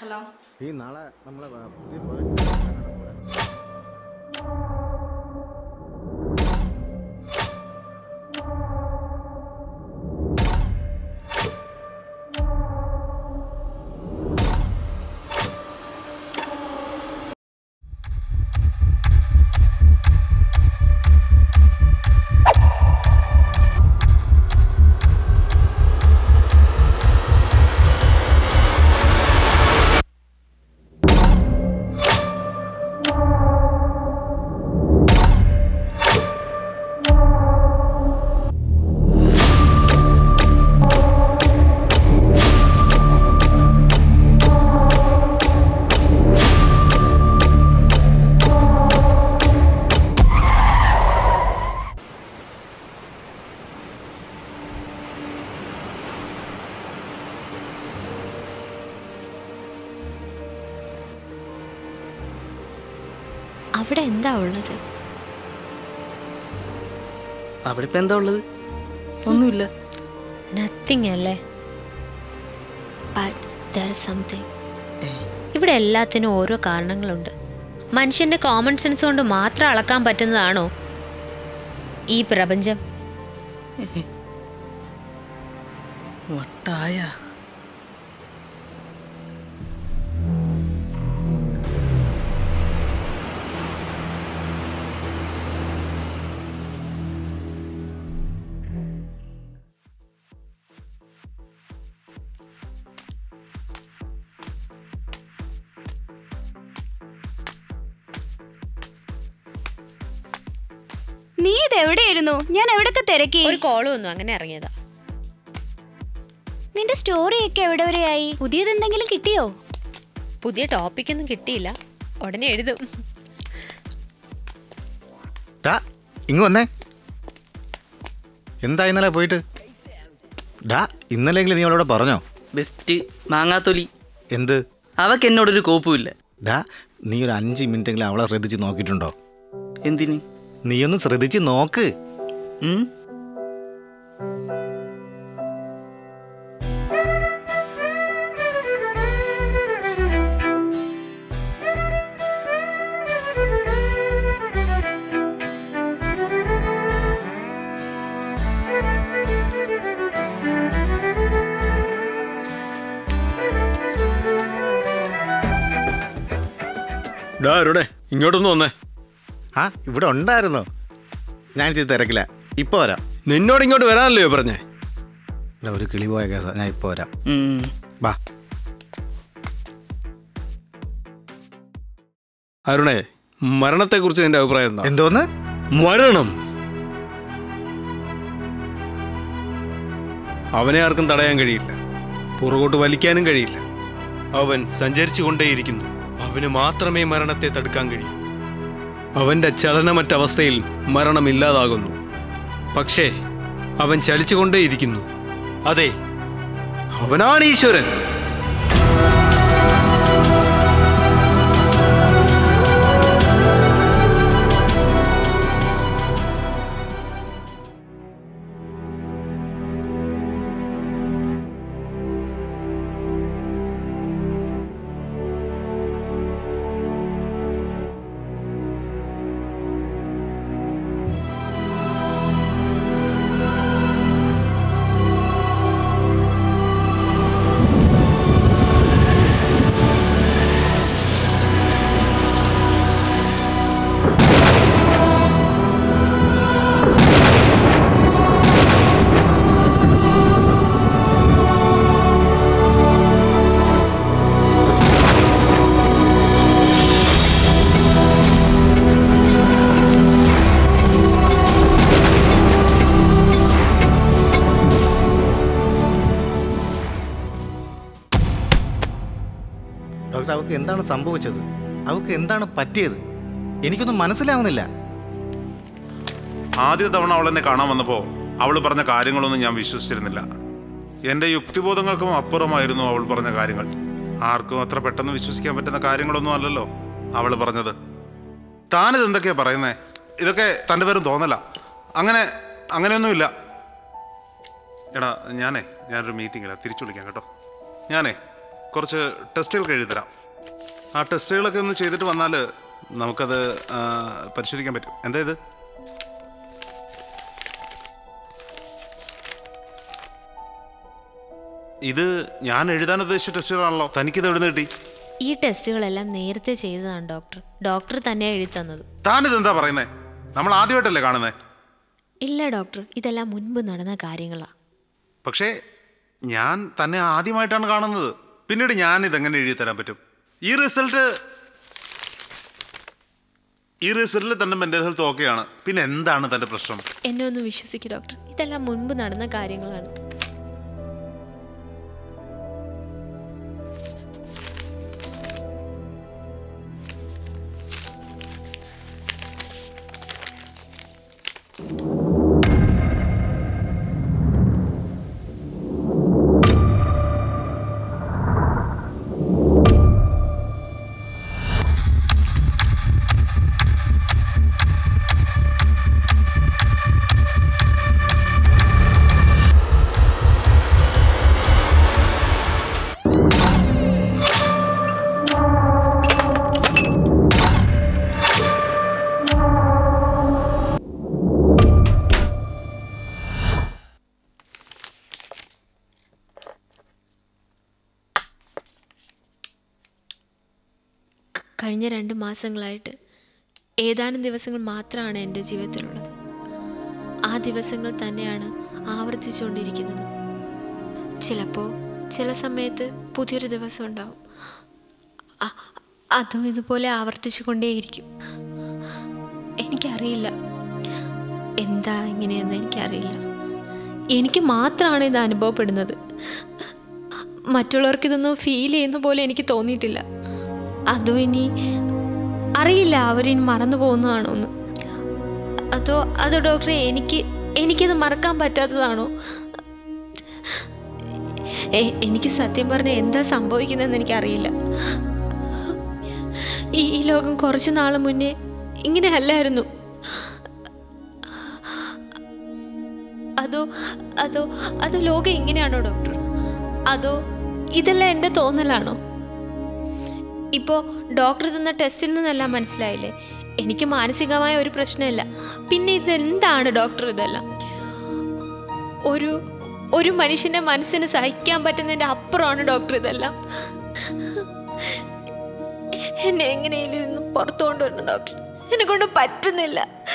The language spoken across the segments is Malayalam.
ഹലോ ഈ നാളെ നമ്മളെ ആ, പുതിയ പ്രോജക്റ്റ് അവിടെ എന്താ ഉള്ളത് അവിടെ ഇപ്പൊ എന്താ ഉള്ളത് ഒന്നുമില്ല നത്തിങ് അല്ലേ ബട്ട് ദർ സംതിങ് ഇവിടെ എല്ലാത്തിനും ഓരോ കാരണങ്ങളുണ്ട് മനുഷ്യന്റെ കോമൺ സെൻസ് കൊണ്ട് മാത്രം അളക്കാൻ പറ്റുന്നതാണോ ഈ പ്രപഞ്ചം വട്ടായ നീ ഇത് എവിടെയായിരുന്നു ഞാൻ എവിടൊക്കെ തിരക്കി ഒരു കോള് വന്നു അങ്ങനെ ഇറങ്ങിയതാ നിന്റെ സ്റ്റോറി ഒക്കെ എവിടെ വരെയായി പുതിയത് എന്തെങ്കിലും കിട്ടിയോ പുതിയ ടോപ്പിക്കൊന്നും കിട്ടിയില്ല ഉടനെ എഴുതും ഡാ ഇങ്ങ് വന്നേ എന്താ ഇന്നലെ പോയിട്ട് ഡാ ഇന്നലെങ്കിലും നീ അവളോട് പറഞ്ഞോ ബെസ്റ്റ് മാങ്ങാത്തൊലി എന്ത് അവക്ക് എന്നോടൊരു കോപ്പുമില്ല ഡാ നീ ഒരു അഞ്ച് മിനിറ്റെങ്കിലും അവളെ ശ്രദ്ധിച്ച് നോക്കിയിട്ടുണ്ടോ എന്തിന് നീ ഒന്ന് ശ്രദ്ധിച്ച് നോക്ക് ഉം? ഡാ അരുണേ ഇങ്ങോട്ടൊന്ന് വന്നേ ആ ഇവിടെ ഉണ്ടായിരുന്നോ ഞാൻ ഇച്ചിരി തിരക്കില്ല ഇപ്പോൾ വരാം നിന്നോട് ഇങ്ങോട്ട് വരാനല്ലേ പറഞ്ഞേ എടാ ഒരു കിളി പോയ കേസാ ഞാൻ ഇപ്പോൾ വരാം ഉം. ബാ അരുണേ മരണത്തെക്കുറിച്ച് നിന്റെ അഭിപ്രായം എന്താ എന്തോന്ന് മരണം അവനെ ആർക്കും തടയാൻ കഴിയില്ല പുറകോട്ട് വലിക്കാനും കഴിയില്ല അവൻ സഞ്ചരിച്ചു കൊണ്ടേയിരിക്കുന്നു അവന് മാത്രമേ മരണത്തെ തടുക്കാൻ കഴിയൂ അവന്റെ ചലനമറ്റ അവസ്ഥയിൽ മരണം ഇല്ലാതാകുന്നു പക്ഷേ അവൻ ചലിച്ചുകൊണ്ടേയിരിക്കുന്നു അതെ അവനാണ് ഈശ്വരൻ ഡോക്ടർ അവൾക്ക് എന്താണ് സംഭവിച്ചത് അവൾക്ക് എന്താണ് പറ്റിയത് എനിക്കൊന്നും മനസ്സിലാവുന്നില്ല ആദ്യ തവണ അവൾ എന്നെ കാണാൻ വന്നപ്പോൾ അവൾ പറഞ്ഞ കാര്യങ്ങളൊന്നും ഞാൻ വിശ്വസിച്ചിരുന്നില്ല എൻ്റെ യുക്തിബോധങ്ങൾക്കും അപ്പുറമായിരുന്നു അവൾ പറഞ്ഞ കാര്യങ്ങൾ ആർക്കും അത്ര പെട്ടെന്ന് വിശ്വസിക്കാൻ പറ്റുന്ന കാര്യങ്ങളൊന്നും അല്ലല്ലോ അവൾ പറഞ്ഞത് താനിത് എന്തൊക്കെയാ പറയുന്നേ ഇതൊക്കെ തൻ്റെ പേരും തോന്നല അങ്ങനെ അങ്ങനെയൊന്നുമില്ല എടാ ഞാനേ ഞാനൊരു മീറ്റിങ്ങില്ല തിരിച്ചു വിളിക്കാം കേട്ടോ ഞാനേ കുറച്ച് ടെസ്റ്റുകൾ എഴുതി തരാം ആ ടെസ്റ്റുകളൊക്കെ ഒന്ന് ചെയ്തിട്ട് വന്നാൽ നമുക്കത് ആ, പരിശോധിക്കാൻ പറ്റും എന്താ ഇത് ഇത് ഞാൻ എഴുതാൻ ഉദ്ദേശിച്ച ടെസ്റ്റുകളാണല്ലോ തനിക്കിത് എവിടെ നിന്ന് കിട്ടി ഈ ടെസ്റ്റുകളെല്ലാം നേരത്തെ ചെയ്തതാണ് ഡോക്ടർ ഡോക്ടർ തന്നെ എഴുതി തന്നത് താനിത് എന്താ പറയുന്നേ നമ്മൾ ആദ്യമായിട്ടല്ലേ കാണുന്നേ ഇല്ല ഡോക്ടർ ഇതെല്ലാം മുൻപ് നടന്ന കാര്യങ്ങളാണ് പക്ഷേ ഞാൻ തന്നെ ആദ്യമായിട്ടാണ് കാണുന്നത് പിന്നീട് ഞാൻ ഇതെങ്ങനെ എഴുതി തരാൻ പറ്റും ഈ റിസൾട്ട് ഈ റിസൾട്ടിൽ തന്റെ മെന്റൽ ഹെൽത്ത് ഓക്കെയാണ് പിന്നെ എന്താണ് തന്റെ പ്രശ്നം എന്നെ ഒന്ന് വിശ്വസിക്കുക ഡോക്ടർ ഇതെല്ലാം മുൻപ് നടന്ന കാര്യങ്ങളാണ് ക- കഴിഞ്ഞ രണ്ട് മാസങ്ങളായിട്ട് ഏതാനും ദിവസങ്ങൾ മാത്രമാണ് എൻ്റെ ജീവിതത്തിലുള്ളത് ആ ദിവസങ്ങൾ തന്നെയാണ് ആവർത്തിച്ചുകൊണ്ടിരിക്കുന്നത് ചിലപ്പോൾ ചില സമയത്ത് പുതിയൊരു ദിവസം ഉണ്ടാവും അ- അതും ഇതുപോലെ ആവർത്തിച്ചു കൊണ്ടേയിരിക്കും എനിക്കറിയില്ല എന്താ ഇങ്ങനെയെന്ന് എനിക്കറിയില്ല എനിക്ക് മാത്രമാണ് ഇത് അനുഭവപ്പെടുന്നത് മറ്റുള്ളവർക്ക് ഇതൊന്നും ഫീൽ ചെയ്യുന്ന പോലെ എനിക്ക് തോന്നിയിട്ടില്ല അതോ ഇനി അറിയില്ല അവരിനി മറന്നു പോകുന്നതാണോ എന്ന് അതോ അതോ ഡോക്ടറെ എനിക്ക് എനിക്കത് മറക്കാൻ പറ്റാത്തതാണോ എ- എനിക്ക് സത്യം പറഞ്ഞ എന്താ സംഭവിക്കുന്നതെന്ന് എനിക്കറിയില്ല ഈ ഈ ലോകം കുറച്ച് നാൾ മുന്നേ ഇങ്ങനെ അല്ലായിരുന്നു അതോ അതോ അതോ ലോകം ഇങ്ങനെയാണോ ഡോക്ടർ അതോ ഇതെല്ലാം എൻ്റെ തോന്നലാണോ ഇപ്പോൾ ഡോക്ടർ തന്ന ടെസ്റ്റിൽ നിന്നെല്ലാം മനസ്സിലായില്ലേ എനിക്ക് മാനസികമായ ഒരു പ്രശ്നമില്ല പിന്നെ ഇതെന്താണ് ഡോക്ടർ ഇതെല്ലാം ഒരു ഒരു മനുഷ്യൻ്റെ മനസ്സിന് സഹിക്കാൻ പറ്റുന്നതിൻ്റെ അപ്പുറമാണ് ഡോക്ടർ ഇതെല്ലാം എന്നെ എങ്ങനെയും ഇന്ന് പുറത്തു കൊണ്ടുവരണം ഡോക്ടർ എന്നെ കൊണ്ട് പറ്റുന്നില്ല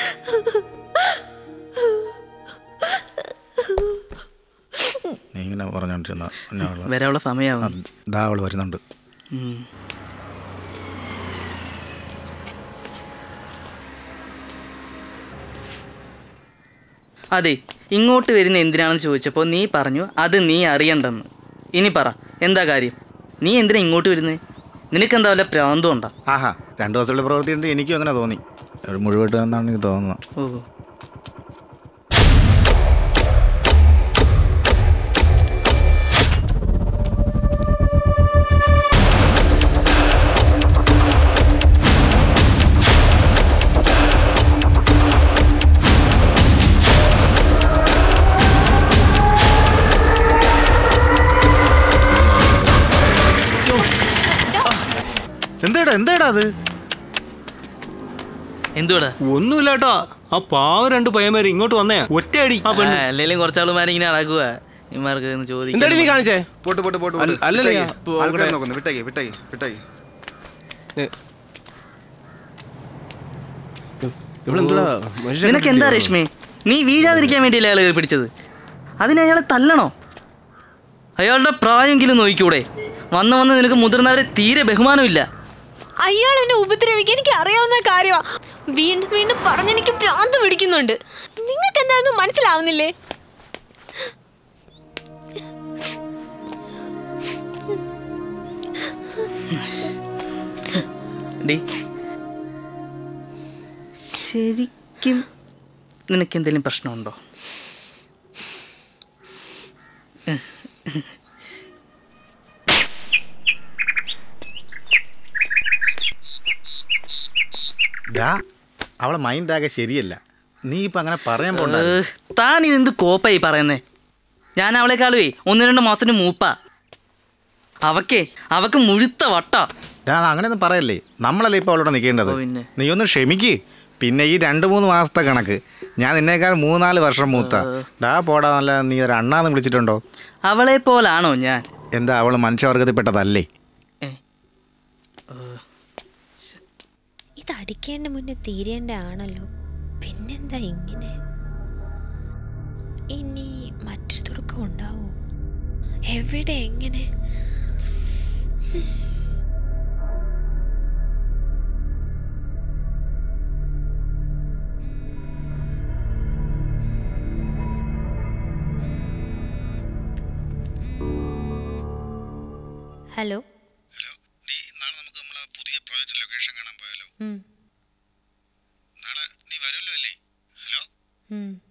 നീ ഇങ്ങനെ പറഞ്ഞോണ്ടിരുന്ന ഞാൻ വരാനുള്ള സമയമാവും ദാ അവള് വരുന്നുണ്ട് ഉം. അതെ ഇങ്ങോട്ട് വരുന്ന എന്തിനാണെന്ന് ചോദിച്ചപ്പോൾ നീ പറഞ്ഞു അത് നീ അറിയണ്ടെന്ന് ഇനി പറ എന്താ കാര്യം നീ എന്തിനാ ഇങ്ങോട്ട് വരുന്നത് നിനക്കെന്താ വല്ല പ്രാന്തം ഉണ്ടോ ആഹാ രണ്ടു ദിവസമുള്ള പ്രവൃത്തി ഉണ്ട് എനിക്കും അങ്ങനെ തോന്നി ഒരു മുഴുവട്ട് എന്നാണ് എനിക്ക് തോന്നുന്നത് ഓ എന്താടാ എന്താടാ അത് എന്തുവാടാ ഒന്നുമില്ല കേട്ടോ ആ പാവം രണ്ട് പയ്യന്മാര് ഇങ്ങോട്ട് വന്നേ ഒറ്റയടി ആ പെണ്ണ് അല്ലെങ്കിലും കുറച്ചാളുമാരിങ്ങനെ നടക്കുക ഇമാർക്ക് ഒന്ന് എന്താടി നീ ചോദിക്കും കാണിച്ചേ പോട്ട് പോട്ട് പോട്ട് അല്ല- അല്ലല്ല, ഞാൻ ഇപ്പൊ ആൾക്കാർ ഇവിടെ- നോക്കുന്നു വിട്ടേക്ക് വിട്ടേക്ക് വിട്ടേക്ക് ഇവളെന്താ മനുഷ്യനെ നിനക്ക് എന്താ കണ്ടിട്ട് രശ്മി നീ വീഴാതിരിക്കാൻ വേണ്ടിയല്ലേ അയാൾ കയറി പിടിച്ചത് അതിന് അയാളെ തല്ലണോ അയാളുടെ പ്രായമെങ്കിലും നോക്കിക്കൂടെ വന്ന് വന്ന് നിനക്ക് മുതിർന്നവരെ തീരെ ബഹുമാനമില്ല അയാൾ എന്നെ ഉപദ്രവിക്കാൻ എനിക്ക് അറിയാവുന്ന കാര്യമാ വീണ്ടും വീണ്ടും പറഞ്ഞെനിക്ക് ഭ്രാന്ത് പിടിക്കുന്നുണ്ട് നിങ്ങൾക്ക് എന്താണെന്ന് മനസ്സിലാവുന്നില്ലേ ഡി ശരിക്കും നിനക്ക് എന്തെങ്കിലും പ്രശ്നമുണ്ടോ ഡാ അവളെ മൈൻഡ് ആകെ ശരിയല്ല നീ ഇപ്പൊ അങ്ങനെ പറയാൻ പോണ്ട ഏഹ്, താൻ ഇതെന്ത് കോപ്പായി പറയുന്നേ ഞാൻ അവളെക്കാളുവേ ഒന്ന് രണ്ട് മാസത്തിന് മൂപ്പാ അവക്കേ അവക്ക് മുഴുത്ത വട്ടാ ഡാ അങ്ങനെയൊന്നും പറയല്ലേ നമ്മളല്ലേ ഇപ്പോൾ അവളോട് നിൽക്കേണ്ടത് ഓ, പിന്നെ. നീ ഒന്ന് ക്ഷമിക്ക് പിന്നെ ഈ രണ്ട് മൂന്ന് മാസത്തെ കണക്ക് ഞാൻ നിന്നേക്കാൾ മൂന്നാല് വർഷം മൂത്ത ഡാ പോടാ നല്ല നീ ഒരു അണ്ണാന്ന് വിളിച്ചിട്ടുണ്ടോ അവളെ പോലാണോ ഞാൻ എന്താ അവൾ മനുഷ്യവർഗത്തിൽപ്പെട്ടതല്ലേ ഇത് അടിക്കേണ്ട മുന്നേ തീരേണ്ട ആണല്ലോ പിന്നെന്താ ഇങ്ങനെ ഇനി മറ്റൊരു തുടക്കം ഉണ്ടാവോ എവിടെ എങ്ങനെ ഹലോ നാളെ നമുക്ക് നമ്മളെ പുതിയ പ്രോജക്റ്റ് ലൊക്കേഷൻ കാണാൻ പോയാലോ ഉം, നാളെ നീ വരുമല്ലോ അല്ലേ ഹലോ ഉം.